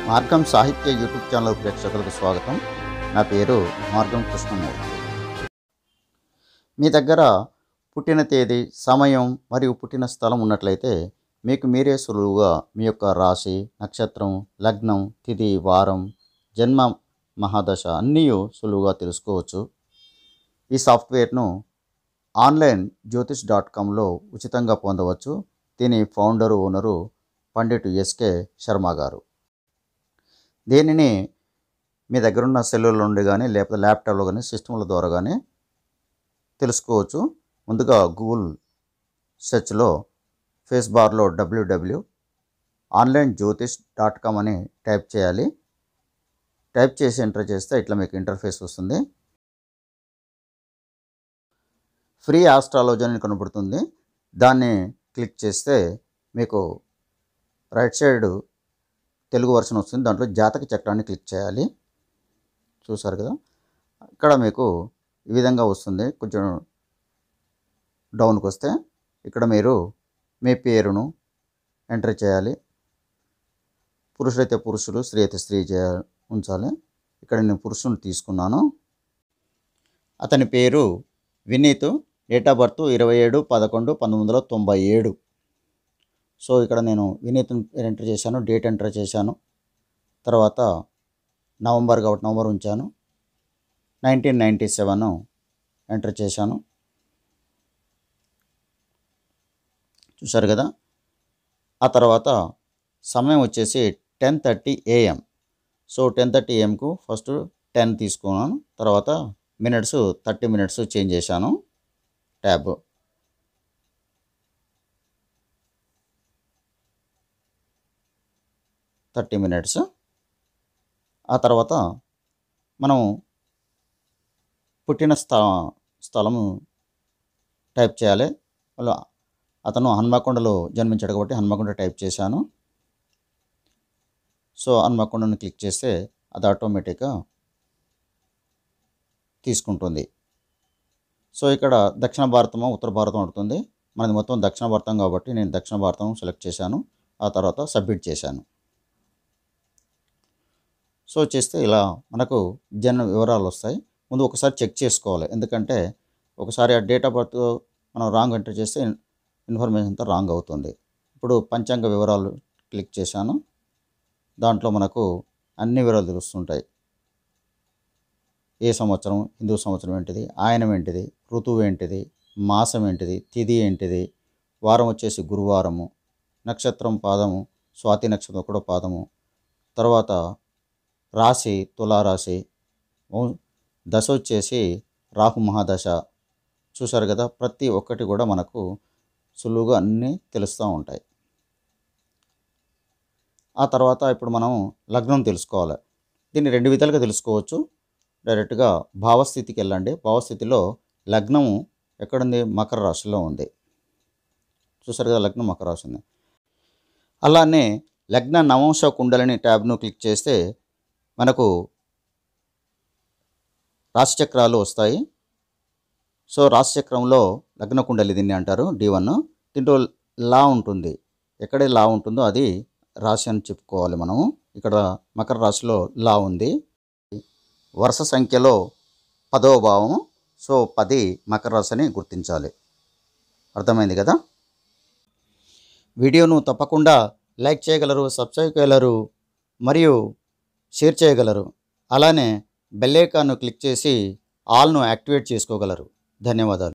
మార్గం సాహిత్య YouTube channel ప్రేక్షకులకు స్వాగతం నా పేరు మార్గం కృష్ణమూర్తి మీ దగ్గర పుట్టిన తేదీ సమయం మరియు పుట్టిన స్థలం ఉన్నట్లయితే మీకు మీరే సులువుగా మీ యొక్క రాశి నక్షత్రం లగ్నం తిథి వారం జన్మ మహాదశ అన్నీ సులువుగా తెలుసుకోవచ్చు ఈ సాఫ్ట్వేర్ను ఆన్లైన్ జ్యోతిష్ డాట్ కామ్లో ఉచితంగా పొందవచ్చు దీని founder owner Pandit SK Sharma garu దీనిని మీ దగ్గర ఉన్న సెల్లుల నుండి కానీ లేకపోతే ల్యాప్టాప్లో కానీ సిస్టమ్ల ద్వారా కానీ తెలుసుకోవచ్చు ముందుగా గూగుల్ సెర్చ్లో ఫేస్ బార్లో WWW online Jyotish dot com అని టైప్ చేయాలి టైప్ చేసి ఎంటర్ చేస్తే ఇట్లా మీకు ఇంటర్ఫేస్ వస్తుంది ఫ్రీ ఆస్ట్రాలజీ అని కనబడుతుంది దాన్ని క్లిక్ చేస్తే మీకు రైట్ సైడ్ తెలుగు వర్షన్ వస్తుంది దాంట్లో జాతక చక్రాన్ని క్లిక్ చేయాలి చూసారు కదా ఇక్కడ మీకు ఈ విధంగా వస్తుంది కొంచెం డౌన్కి వస్తే ఇక్కడ మీరు మీ పేరును ఎంటర్ చేయాలి పురుషులైతే పురుషులు స్త్రీ అయితే స్త్రీ చేయ ఉంచాలి ఇక్కడ నేను పురుషుని తీసుకున్నాను అతని పేరు వినీత్ డేట్ ఆఫ్ బర్త్ ఇరవై ఏడు పదకొండు పంతొమ్మిది వందల తొంభై ఏడు సో ఇక్కడ నేను వినీత్ ఎంటర్ చేశాను డేట్ ఎంటర్ చేశాను తర్వాత నవంబర్ కాబట్టి నవంబర్ ఉంచాను నైన్టీన్ నైంటీ సెవెన్ ఎంటర్ చేశాను చూశారు కదా ఆ తర్వాత సమయం వచ్చేసి ten thirty AM so ten thirty ఏఎంకు ఫస్ట్ టెన్ తీసుకున్నాను తర్వాత మినిట్స్ థర్టీ మినిట్స్ చేంజ్ చేశాను ట్యాబ్ థర్టీ మినిట్స్ ఆ తర్వాత మనం పుట్టిన స్థ స్థలము టైప్ చేయాలి వాళ్ళు అతను హన్మకొండలో జన్మించాడు కాబట్టి హన్మకొండ టైప్ చేశాను సో హన్మకొండను క్లిక్ చేస్తే అది ఆటోమేటిక్గా తీసుకుంటుంది సో ఇక్కడ దక్షిణ భారతమో ఉత్తర భారతం అడుగుతుంది మనది మొత్తం దక్షిణ భారతం కాబట్టి నేను దక్షిణ భారతం సెలెక్ట్ చేశాను ఆ తర్వాత సబ్మిట్ చేశాను సో చేస్తే ఇలా మనకు జన్మ వివరాలు వస్తాయి ముందు ఒకసారి చెక్ చేసుకోవాలి ఎందుకంటే ఒకసారి ఆ డేట్ ఆఫ్ బర్త్ మనం రాంగ్ ఎంటర్ చేస్తే ఇన్ఫర్మేషన్ అంతా రాంగ్ అవుతుంది ఇప్పుడు పంచాంగ వివరాలు క్లిక్ చేశాను దాంట్లో మనకు అన్ని వివరాలు తెలుస్తుంటాయి ఏ సంవత్సరం హిందూ సంవత్సరం ఏంటిది ఆయనం ఏంటిది ఋతువు ఏంటిది మాసం ఏంటిది తిథి ఏంటిది వారం వచ్చేసి గురువారము నక్షత్రం పాదము స్వాతి నక్షత్రం కూడా పాదము తర్వాత రాశి తులారాశి ఓ- దశ వచ్చేసి రాహు మహాదశ చూశారు కదా ప్రతి ఒక్కటి కూడా మనకు సులువుగా అన్నీ తెలుస్తూ ఉంటాయి ఆ తర్వాత ఇప్పుడు మనం లగ్నం తెలుసుకోవాలి దీన్ని రెండు విధాలుగా తెలుసుకోవచ్చు డైరెక్ట్గా భావస్థితికి వెళ్ళండి భావస్థితిలో లగ్నము ఎక్కడుంది మకర రాశిలో ఉంది చూసారు కదా లగ్నం మకర రాశి ఉంది అలానే లగ్న నవంశ కుండలిని ట్యాబ్ను క్లిక్ చేస్తే మనకు రాశిచక్రాలు వస్తాయి సో రాశిచక్రంలో లగ్న కుండలి దీన్ని అంటారు డి వన్ దీంట్లో లా ఉంటుంది ఎక్కడే లా ఉంటుందో అది రాశి అని చెప్పుకోవాలి మనము ఇక్కడ మకర రాశిలో లా ఉంది వరుస సంఖ్యలో పదవ భావం సో పది మకర రాశిని గుర్తించాలి అర్థమైంది కదా వీడియోను తప్పకుండా లైక్ చేయగలరు సబ్స్క్రైబ్ చేయగలరు మరియు షేర్ చేయగలరు అలానే బెల్ ఐకాన్ను క్లిక్ చేసి ఆల్ను యాక్టివేట్ చేసుకోగలరు ధన్యవాదాలు